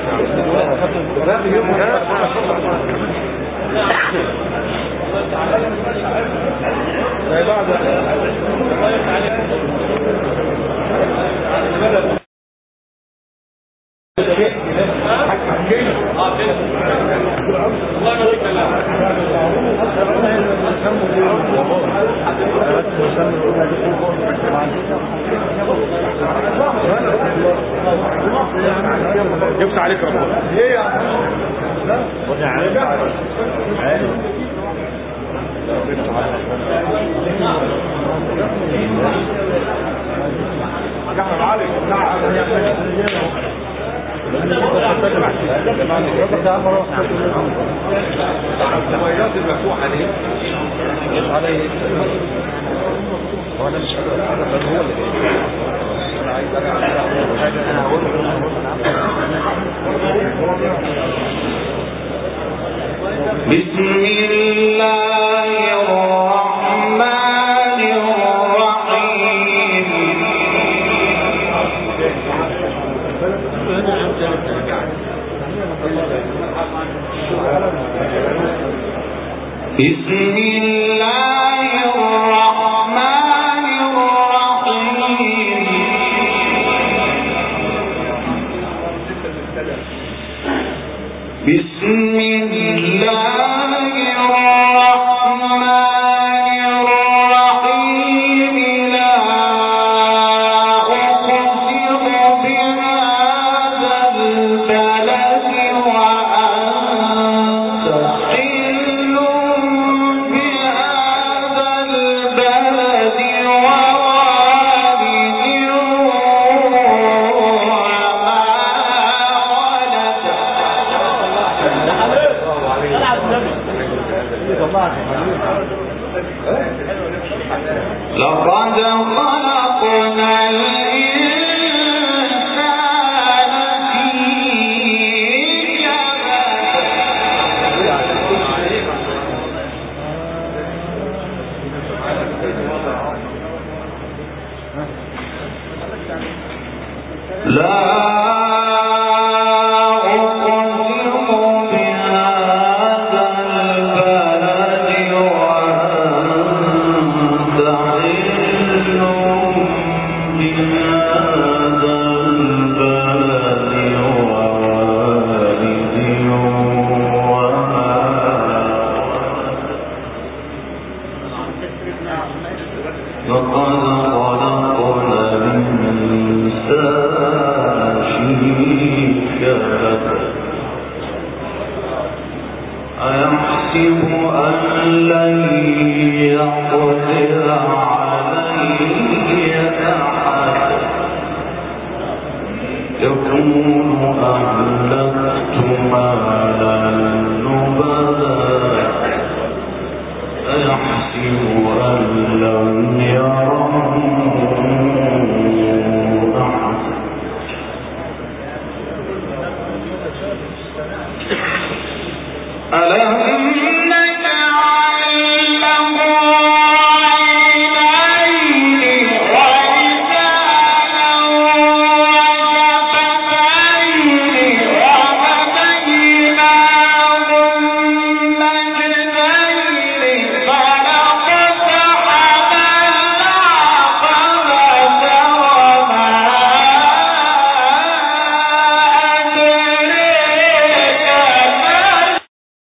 جبت عليك ربنا ايه يا عم الموبايلات المفتوحه دي هو انا مش قادر اتحرك هو اللي انا عايز انا هقول بسم الله الرحمن الرحيم بسم الله الرحمن الرحيم بسم الله الرحمن الرحيم لا أقسم بهذا البلد وأنت حل بهذا البلد ووالد وما ولد لقد خلقنا الإنسان في كبد لا أقسم بهذا البلد وأنت حل بهذا البلد ووالد وما لقد خلقنا الإنسان في كبد أيحسب أن لن يقدر عليه أحد يقول أهلكت مالا لبدا أيحسب أن لم يره أحد ألم نجعل له عينين ولسانا وشفتين وهديناه النجدين فلاقتحم العقبة وما أدريك ما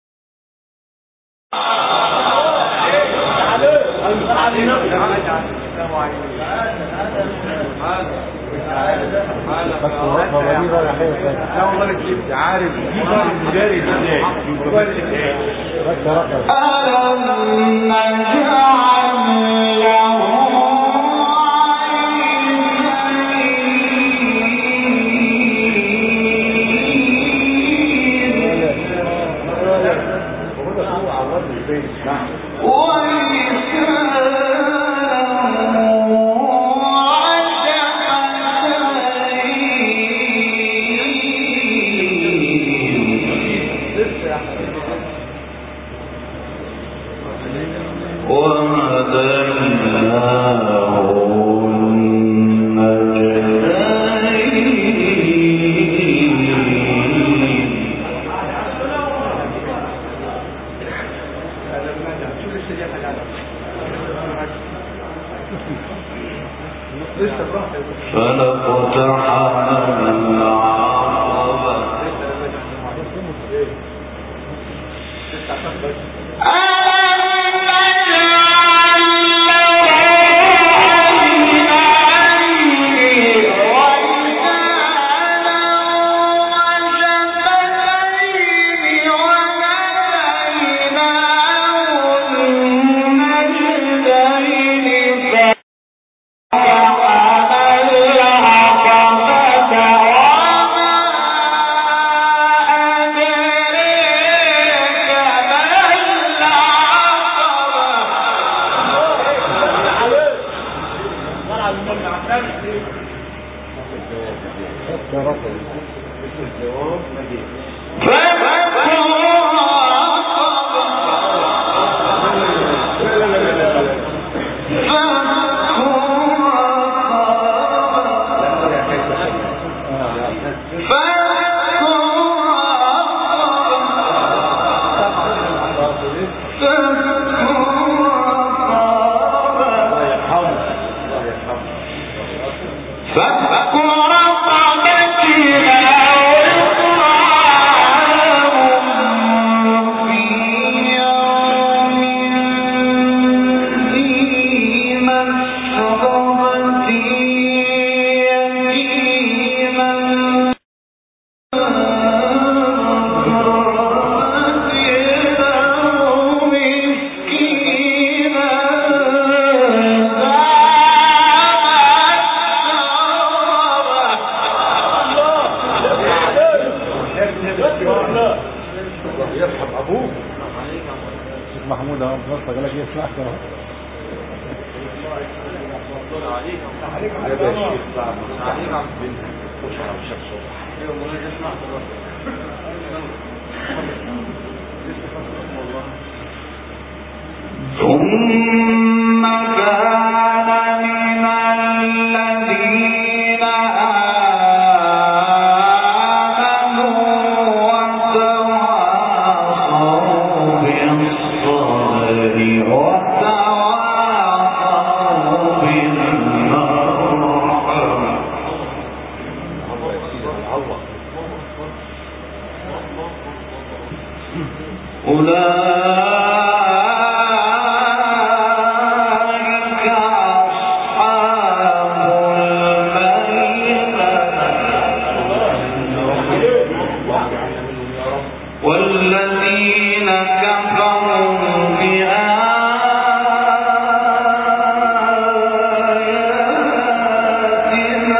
بس الرقبه دي رايحه لا والله انا كنت عارف دي بقى المداري ازاي الموبايل ازاي بس رقبه ألم نجعل له وهديناه الحته دي يا حاجه لسه براحتك فلقتحم العقبة يرحم ابوك شيخ محمود اهو بص قال لك يسمعك اهو يا باشا الشيخ بقى مستعد منها خش على الشيخ صبح ثم كان من الذين آمنوا وتواصوا بالصبر وتواصوا بالمرحمة الله يا سيدي الله أولئك أصحاب الميمنة والذين كفروا بآياتنا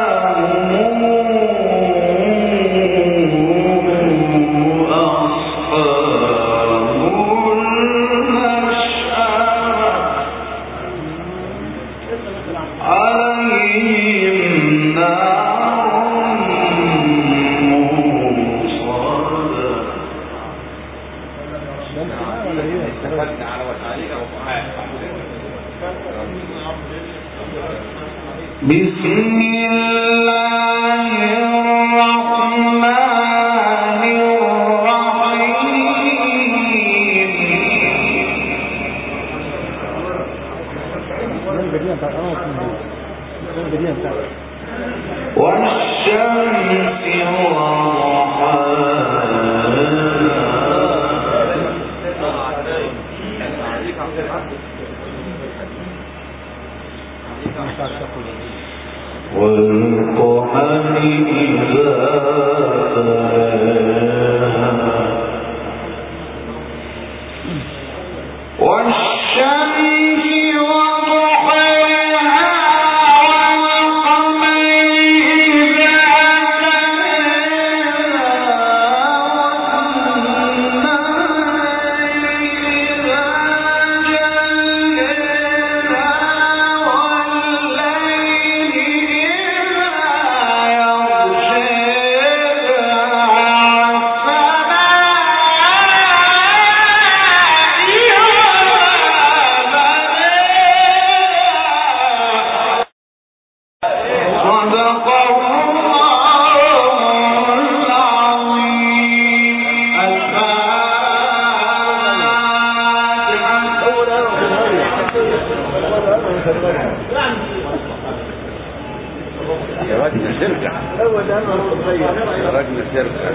هم أصحاب المشأمة عليهم نار مؤصدة استفدنا على وسائلنا بسم الله الرحمن الرحيم السنه الجديده بتاعت انا السنه الجديده بتاعت والشمس وضحاها والقمر إذا تلاها والشمس وضحاها والقمر إذا تلاها والنهار إذا جلاها والليل إذا يغشاها يا راجل ترجع هو ده انا صغير يا راجل ترجع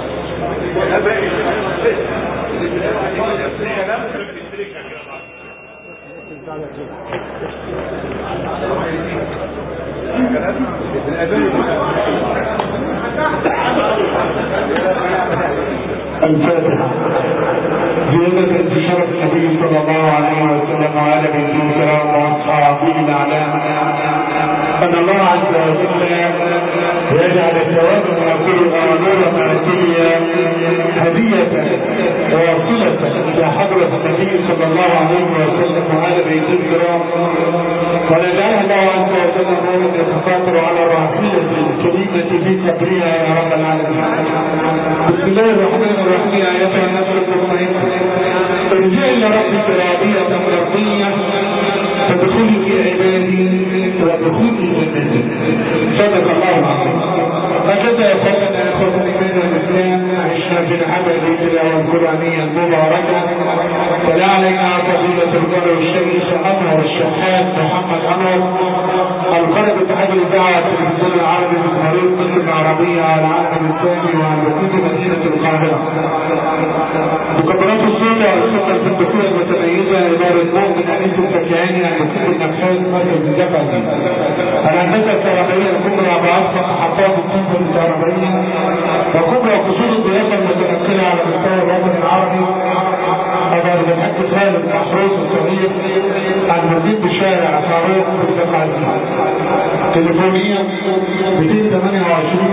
الفاتحة زيادة بشرف النبي صلى الله عليه وسلم وآل بيته الكرام وأصحابه الأعلام أن الله عز وجل يجعل الثواب ما كلها ونور ما كلها هدية واصلة إلى حضرة النبي صلى الله عليه وسلم وآل بيته الكرام ونجعل الله عز وجل نورا يتفاخر على راحلة الكريمة في قبرها يا رب العالمين بسم الله الرحمن الرحيم يا ايتها النفس المطمئنه ارجعي الى ربك راضيه مرضيه فادخلي في عبادي وادخلي جنتي صدق الله العظيم هكذا يا اخوتنا اخوه الايمان والاسلام عشنا في العبد التلاوه القرانيه المباركه فلا علينا فضيله القرى والشيخ انور الشحات محمد انور القرى بتحدي الاذاعه في التلفزيون العربي من مريض مصر العربيه على العالم الثاني وعن بقيه مدينه القاهره مكبرات الصوت والثقه الفندقيه المتميزه اداره مؤمن انيس الفكهاني عن بقيه النفاذ مركز الجبهه الهندسه الكهربائيه الكبرى بأصفق محطات الطب الكهربائيه وكبرى قصور الدراسه المتنقله على مستوى الوطن العربي أدار بالحق خالد محروس الصغير عن مدينة بشارع فاروق بالزقازي تليفونيا 228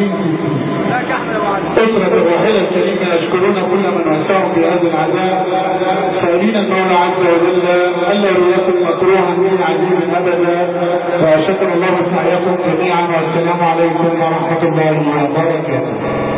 أسرة الراحلة الكريمة يشكرون كل من وسعهم بهذا العذاب سائلين المولى عز وجل ألا يكن مكروها من عزيز أبدا وشكر الله سعيكم جميعا والسلام عليكم ورحمة الله وبركاته